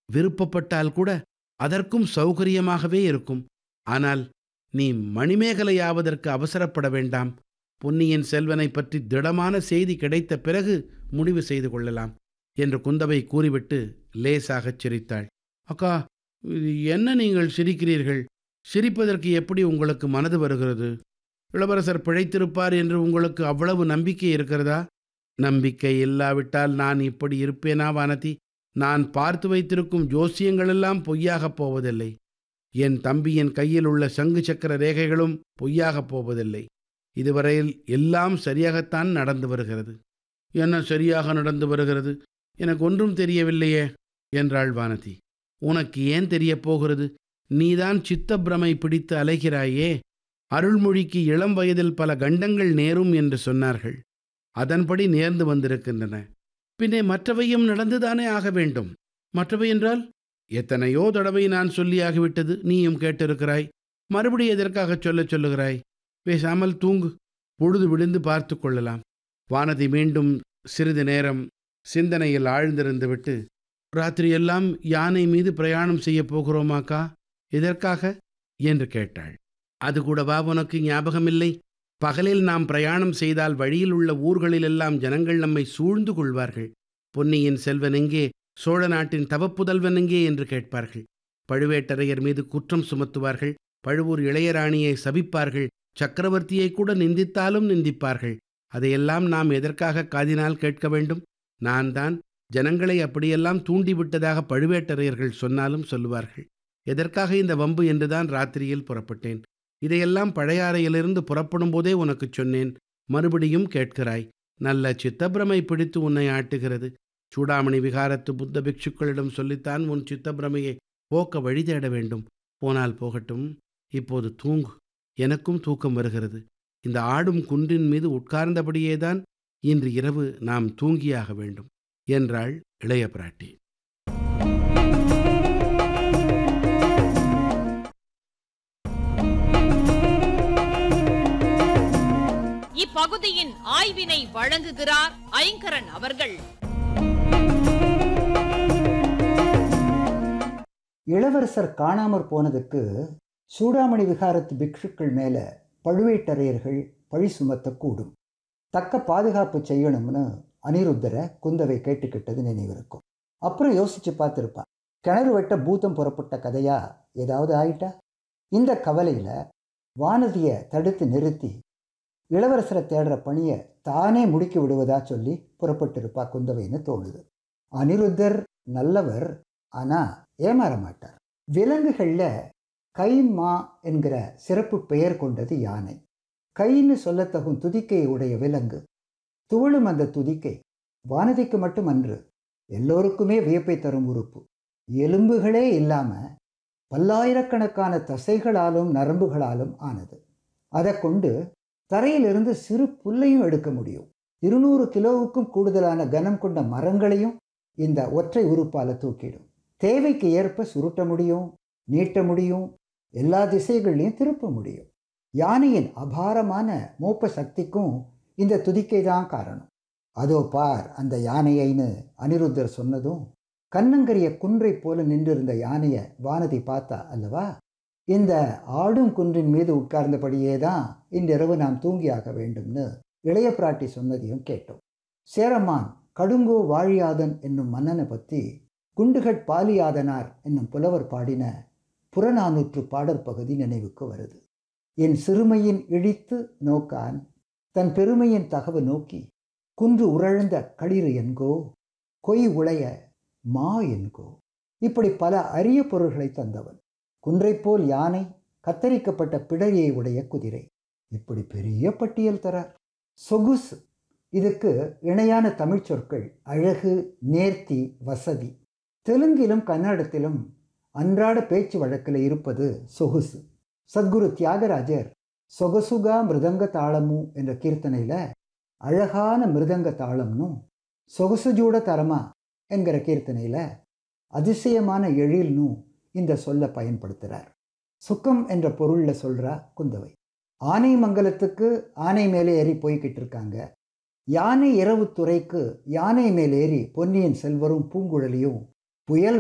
விருப்பப்பட்டால் கூட அதற்கும் சௌகரியமாகவே இருக்கும் ஆனால் நீ மணிமேகலையாவதற்கு அவசரப்பட வேண்டாம் பொன்னியின் செல்வனை பற்றி திடமான செய்தி கிடைத்த பிறகு முடிவு செய்து கொள்ளலாம் என்று குந்தவை கூறிவிட்டு லேசாகச் சிரித்தாள் அக்கா இது என்ன நீங்கள் சிரிக்கிறீர்கள் சிரிப்பதற்கு எப்படி உங்களுக்கு மனது வருகிறது இளவரசர் பிழைத்திருப்பார் என்று உங்களுக்கு அவ்வளவு நம்பிக்கை இருக்கிறதா நம்பிக்கை இல்லாவிட்டால் நான் இப்படி இருப்பேனா வானதி நான் பார்த்து வைத்திருக்கும் ஜோசியங்களெல்லாம் பொய்யாகப் போவதில்லை என் தம்பியின் கையில் உள்ள சங்கு சக்கர ரேகைகளும் பொய்யாகப் போவதில்லை இதுவரையில் எல்லாம் சரியாகத்தான் நடந்து வருகிறது என்ன சரியாக நடந்து வருகிறது எனக்கு ஒன்றும் தெரியவில்லையே என்றாள் வானதி உனக்கு ஏன் தெரியப் போகிறது நீதான் சித்தப்பிரமை பிடித்து அலைகிறாயே அருள்மொழிக்கு இளம் வயதில் பல கண்டங்கள் நேரும் என்று சொன்னார்கள் அதன்படி நேர்ந்து வந்திருக்கின்றன பின்னே மற்றவையும் நடந்துதானே ஆக வேண்டும் மற்றவை என்றால் எத்தனையோ தடவை நான் சொல்லியாகிவிட்டது நீயும் கேட்டிருக்கிறாய் மறுபடி எதற்காகச் சொல்லச் சொல்லுகிறாய் பேசாமல் தூங்கு பொழுது விழுந்து பார்த்து கொள்ளலாம் வானதி மீண்டும் சிறிது நேரம் சிந்தனையில் ஆழ்ந்திருந்து விட்டு ராத்திரியெல்லாம் யானை மீது பிரயாணம் செய்ய போகிறோமாக்கா எதற்காக என்று கேட்டாள் அது கூடவா உனக்கு ஞாபகமில்லை பகலில் நாம் பிரயாணம் செய்தால் வழியில் உள்ள ஊர்களிலெல்லாம் ஜனங்கள் நம்மை சூழ்ந்து கொள்வார்கள் பொன்னியின் செல்வன் எங்கே சோழ நாட்டின் தவப்புதல்வன் எங்கே என்று கேட்பார்கள் பழுவேட்டரையர் மீது குற்றம் சுமத்துவார்கள் பழுவூர் இளையராணியை சபிப்பார்கள் சக்கரவர்த்தியை கூட நிந்தித்தாலும் நிந்திப்பார்கள் அதையெல்லாம் நாம் எதற்காக காதினால் கேட்க வேண்டும் நான் தான் ஜனங்களை அப்படியெல்லாம் தூண்டிவிட்டதாக பழுவேட்டரையர்கள் சொன்னாலும் சொல்லுவார்கள் எதற்காக இந்த வம்பு என்றுதான் ராத்திரியில் புறப்பட்டேன் இதையெல்லாம் பழையாறையிலிருந்து புறப்படும் போதே உனக்குச் சொன்னேன் மறுபடியும் கேட்கிறாய் நல்ல சித்தப்பிரமை பிடித்து உன்னை ஆட்டுகிறது சூடாமணி விகாரத்து புத்த பிக்ஷுக்களிடம் சொல்லித்தான் உன் சித்தப்பிரமையை போக்க வழி தேட வேண்டும் போனால் போகட்டும் இப்போது தூங்கு எனக்கும் தூக்கம் வருகிறது இந்த ஆடும் குன்றின் மீது உட்கார்ந்தபடியேதான் இன்று இரவு நாம் தூங்கியாக வேண்டும் என்றாள் இளைய பிராட்டி இப்பகுதியின் ஆய்வினை வழங்குகிறார் ஐங்கரன் அவர்கள் இளவரசர் காணாமற் போனதுக்கு சூடாமணி விகாரத்து பிக்ஷுக்கள் மேல பழுவேட்டரையர்கள் பழி சுமத்தக்கூடும் தக்க பாதுகாப்பு செய்யணும்னு அனிருத்தரை குந்தவை கேட்டுக்கிட்டது நினைவிருக்கும் அப்புறம் யோசிச்சு பார்த்துருப்பான் கிணறு வெட்ட பூதம் புறப்பட்ட கதையா ஏதாவது ஆயிட்டா இந்த கவலையில வானதியை தடுத்து நிறுத்தி இளவரசரை தேடுற பணியை தானே முடுக்கி விடுவதா சொல்லி புறப்பட்டிருப்பா குந்தவைன்னு தோணுது அனிருத்தர் நல்லவர் ஆனா ஏமாற மாட்டார் விலங்குகளில் கைமா என்கிற சிறப்பு பெயர் கொண்டது யானை கைன்னு சொல்லத்தகும் துதிக்கையை உடைய விலங்கு துவளும் அந்த துதிக்கை வானதிக்கு மட்டுமன்று எல்லோருக்குமே வியப்பை தரும் உறுப்பு எலும்புகளே இல்லாம பல்லாயிரக்கணக்கான தசைகளாலும் நரம்புகளாலும் ஆனது அதை கொண்டு தரையிலிருந்து சிறு புல்லையும் எடுக்க முடியும் இருநூறு கிலோவுக்கும் கூடுதலான கனம் கொண்ட மரங்களையும் இந்த ஒற்றை உறுப்பால தூக்கிடும் தேவைக்கு ஏற்ப சுருட்ட முடியும் நீட்ட முடியும் எல்லா திசைகள்லையும் திருப்ப முடியும் யானையின் அபாரமான மோப்ப சக்திக்கும் இந்த துதிக்கை தான் காரணம் அதோ பார் அந்த யானையைன்னு அனிருத்தர் சொன்னதும் கண்ணங்கரிய குன்றை போல நின்றிருந்த யானையை வானதி பார்த்தா அல்லவா இந்த ஆடும் குன்றின் மீது உட்கார்ந்தபடியே தான் இன்றிரவு நாம் தூங்கியாக வேண்டும்னு இளைய பிராட்டி சொன்னதையும் கேட்டோம் சேரமான் கடுங்கோ வாழியாதன் என்னும் மன்னனை பற்றி குண்டுகட் பாலியாதனார் என்னும் புலவர் பாடின புறநானூற்று பாடற் பகுதி நினைவுக்கு வருது என் சிறுமையின் இழித்து நோக்கான் தன் பெருமையின் தகவு நோக்கி குன்று உரழ்ந்த களிறு என்கோ கொய் உளைய மா என்கோ இப்படி பல அரிய பொருள்களை தந்தவன் குன்றைப்போல் யானை கத்தரிக்கப்பட்ட பிடரியை உடைய குதிரை இப்படி பெரிய பட்டியல் தரார் சொகுசு இதுக்கு இணையான தமிழ்ச் சொற்கள் அழகு நேர்த்தி வசதி தெலுங்கிலும் கன்னடத்திலும் அன்றாட பேச்சு வழக்கில் இருப்பது சொகுசு சத்குரு தியாகராஜர் சொகசுகா மிருதங்க தாளமு என்ற கீர்த்தனையில் அழகான மிருதங்க தாளம்னும் சொகுசுஜூட தரமா என்கிற கீர்த்தனையில் அதிசயமான எழில்னும் இந்த சொல்ல பயன்படுத்துகிறார் சுக்கம் என்ற பொருளில் சொல்கிறா குந்தவை ஆனை மங்கலத்துக்கு ஆனை மேலே ஏறி போய்கிட்டு இருக்காங்க யானை இரவு துறைக்கு யானை மேல் ஏறி பொன்னியின் செல்வரும் பூங்குழலியும் புயல்